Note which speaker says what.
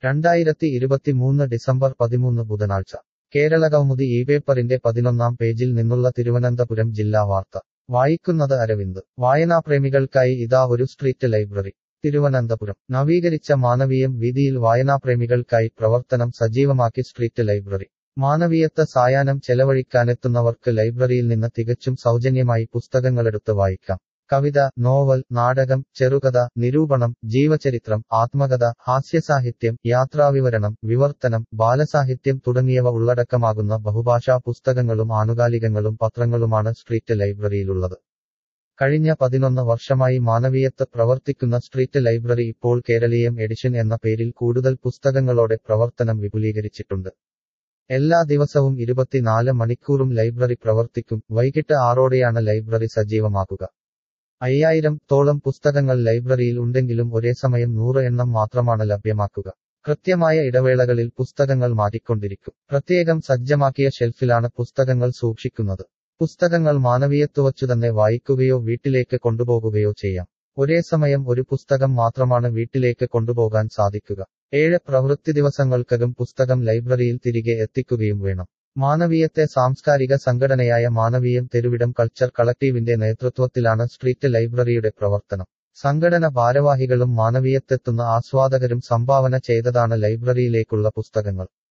Speaker 1: രണ്ടായിരത്തി ഇരുപത്തിമൂന്ന് ഡിസംബർ പതിമൂന്ന് ബുധനാഴ്ച കേരളകൗമുദി ഈ പേപ്പറിന്റെ പതിനൊന്നാം പേജിൽ നിന്നുള്ള തിരുവനന്തപുരം ജില്ലാ വാർത്ത വായിക്കുന്നത് അരവിന്ദ് വായനാപ്രേമികൾക്കായി ഇതാ ഒരു സ്ട്രീറ്റ് ലൈബ്രറി തിരുവനന്തപുരം നവീകരിച്ച മാനവീയം വീതിയിൽ വായനാപ്രേമികൾക്കായി പ്രവർത്തനം സജീവമാക്കി സ്ട്രീറ്റ് ലൈബ്രറി മാനവീയത്വ സായാഹ്നം ചെലവഴിക്കാനെത്തുന്നവർക്ക് ലൈബ്രറിയിൽ നിന്ന് തികച്ചും സൗജന്യമായി പുസ്തകങ്ങളെടുത്ത് വായിക്കാം കവിത നോവൽ നാടകം ചെറുകഥ നിരൂപണം ജീവചരിത്രം ആത്മകഥ ഹാസ്യസാഹിത്യം യാത്രാവിവരണം വിവർത്തനം ബാലസാഹിത്യം തുടങ്ങിയവ ഉള്ളടക്കമാകുന്ന ബഹുഭാഷാ പുസ്തകങ്ങളും ആനുകാലികങ്ങളും പത്രങ്ങളുമാണ് സ്ട്രീറ്റ് ലൈബ്രറിയിലുള്ളത് കഴിഞ്ഞ പതിനൊന്ന് വർഷമായി മാനവീയത്ത് പ്രവർത്തിക്കുന്ന സ്ട്രീറ്റ് ലൈബ്രറി ഇപ്പോൾ കേരളീയം എഡിഷൻ എന്ന പേരിൽ കൂടുതൽ പുസ്തകങ്ങളോടെ പ്രവർത്തനം വിപുലീകരിച്ചിട്ടുണ്ട് എല്ലാ ദിവസവും ഇരുപത്തിനാല് മണിക്കൂറും ലൈബ്രറി പ്രവർത്തിക്കും വൈകിട്ട് ആറോടെയാണ് ലൈബ്രറി സജീവമാക്കുക അയ്യായിരം തോളം പുസ്തകങ്ങൾ ലൈബ്രറിയിൽ ഉണ്ടെങ്കിലും ഒരേ സമയം നൂറ് എണ്ണം മാത്രമാണ് ലഭ്യമാക്കുക കൃത്യമായ ഇടവേളകളിൽ പുസ്തകങ്ങൾ മാറ്റിക്കൊണ്ടിരിക്കും പ്രത്യേകം സജ്ജമാക്കിയ ഷെൽഫിലാണ് പുസ്തകങ്ങൾ സൂക്ഷിക്കുന്നത് പുസ്തകങ്ങൾ മാനവീയത്വവച്ചുതന്നെ വായിക്കുകയോ വീട്ടിലേക്ക് കൊണ്ടുപോകുകയോ ചെയ്യാം ഒരേ സമയം ഒരു പുസ്തകം മാത്രമാണ് വീട്ടിലേക്ക് കൊണ്ടുപോകാൻ സാധിക്കുക ഏഴ് പ്രവൃത്തി ദിവസങ്ങൾക്കകം പുസ്തകം ലൈബ്രറിയിൽ തിരികെ എത്തിക്കുകയും വേണം മാനവീയത്തെ സാംസ്കാരിക സംഘടനയായ മാനവീയം തെരുവിടം കൾച്ചർ കളക്ടീവിന്റെ നേതൃത്വത്തിലാണ് സ്ട്രീറ്റ് ലൈബ്രറിയുടെ പ്രവർത്തനം സംഘടന ഭാരവാഹികളും മാനവീയത്തെത്തുന്ന ആസ്വാദകരും സംഭാവന ചെയ്തതാണ് ലൈബ്രറിയിലേക്കുള്ള പുസ്തകങ്ങൾ